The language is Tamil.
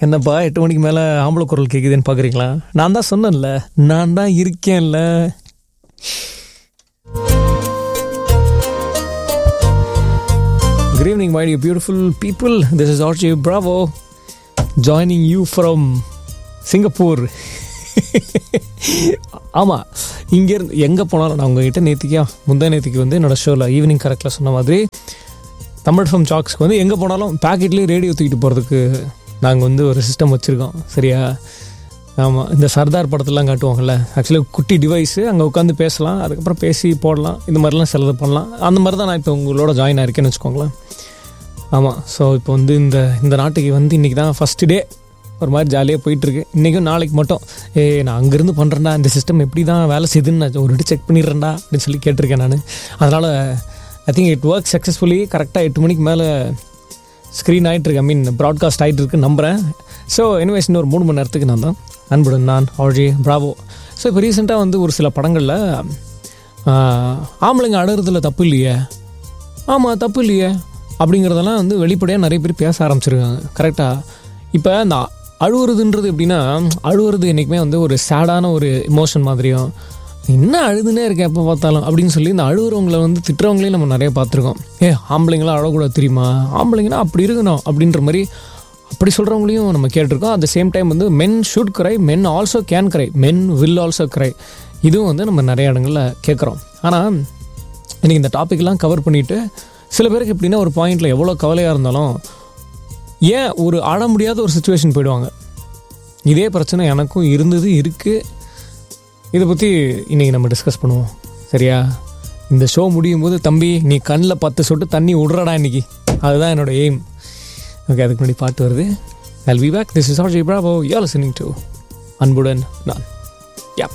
என்னப்பா எட்டு மணிக்கு மேலே ஆம்பளை குரல் கேட்குதுன்னு பார்க்குறீங்களா நான் தான் சொன்னேன்ல நான் தான் இருக்கேன்ல Good evening, my dear beautiful people. This is RJ Bravo joining you from Singapore. ஆமாம் இங்கேருந்து எங்கே போனாலும் நான் உங்ககிட்ட நேற்றுக்கா முந்தா நேற்றுக்கு வந்து என்னோட ஷோவில் ஈவினிங் கரெக்டில் சொன்ன மாதிரி தமிழ் ஃபிலிம் சாக்ஸ்க்கு வந்து எங்கே போனாலும் பேக்கெட்லேயே ரேடியோ தூக்கிட்டு போகிறதுக்கு நாங்கள் வந்து ஒரு சிஸ்டம் வச்சுருக்கோம் சரியா ஆமாம் இந்த சர்தார் படத்துலலாம் காட்டுவாங்கல்ல ஆக்சுவலாக குட்டி டிவைஸு அங்கே உட்காந்து பேசலாம் அதுக்கப்புறம் பேசி போடலாம் இந்த மாதிரிலாம் சிலது பண்ணலாம் அந்த மாதிரி தான் நான் இப்போ உங்களோட ஜாயின் ஆயிருக்கேன்னு வச்சுக்கோங்களேன் ஆமாம் ஸோ இப்போ வந்து இந்த இந்த நாட்டுக்கு வந்து இன்றைக்கி தான் ஃபஸ்ட்டு டே ஒரு மாதிரி ஜாலியாக போயிட்டுருக்கு இன்றைக்கும் நாளைக்கு மட்டும் ஏ நான் அங்கேருந்து பண்ணுறேன்டா இந்த சிஸ்டம் எப்படி தான் வேலை செய்யுதுன்னு நான் ஒரு வாட்டி செக் பண்ணிடுறேன்டா அப்படின்னு சொல்லி கேட்டிருக்கேன் நான் அதனால் I think it work successfully கரெக்டாக எட்டு மணிக்கு மேலே ஸ்க்ரீன் ஆகிட்டுருக்கு ஐ மீன் ப்ராட்காஸ்ட் ஆகிட்டு இருக்கு நம்புகிறேன் ஸோ எனிவேஸ் இன்னொரு மூணு மணி நேரத்துக்கு நான் தான் அன்புடன் நான் ஆர்ஜி பிராவோ ஸோ இப்போ ரீசெண்டாக வந்து ஒரு சில படங்களில் ஆம்பளைங்க அழுறதுல தப்பு இல்லையே ஆமாம் தப்பு இல்லையே அப்படிங்கிறதெல்லாம் வந்து வெளிப்படையாக நிறைய பேர் பேச ஆரம்பிச்சிருக்காங்க கரெக்டாக இப்போ அந்த அழுவுறதுன்றது எப்படின்னா அழுவுறது என்றைக்குமே வந்து ஒரு சேடான ஒரு இமோஷன் மாதிரியும் என்ன அழுதுனே இருக்கேன் எப்போ பார்த்தாலும் அப்படின்னு சொல்லி இந்த அழுகுறவங்களை வந்து திட்டுறவங்களையும் நம்ம நிறைய பார்த்துருக்கோம் ஏ ஆம்பளைங்களாம் அழக்கூடாது தெரியுமா ஆம்பளைங்கன்னா அப்படி இருக்கணும் அப்படின்ற மாதிரி அப்படி சொல்கிறவங்களையும் நம்ம கேட்டிருக்கோம் அட் த சேம் டைம் வந்து men should cry men also can cry men will also cry இதுவும் வந்து நம்ம நிறைய இடங்களில் கேட்குறோம் ஆனால் இன்றைக்கி இந்த டாப்பிக்லாம் கவர் பண்ணிவிட்டு சில பேருக்கு எப்படின்னா ஒரு பாயிண்டில் எவ்வளோ கவலையாக இருந்தாலும் ஏன் ஒரு ஆட முடியாத ஒரு சுச்சுவேஷன் போயிடுவாங்க இதே பிரச்சனை எனக்கும் இருந்தது இருக்குது இதை பற்றி இன்றைக்கி நம்ம டிஸ்கஸ் பண்ணுவோம் சரியா இந்த ஷோ முடியும் போது தம்பி நீ கண்ணில் பத்து சொட்டு தண்ணி விட்றடா இன்னைக்கு அதுதான் என்னோட எய்ம் ஓகே அதுக்கு முன்னாடி பாட்டு வருது I'll be back this is R J Bravo you listening to அன்புடன் நான் யா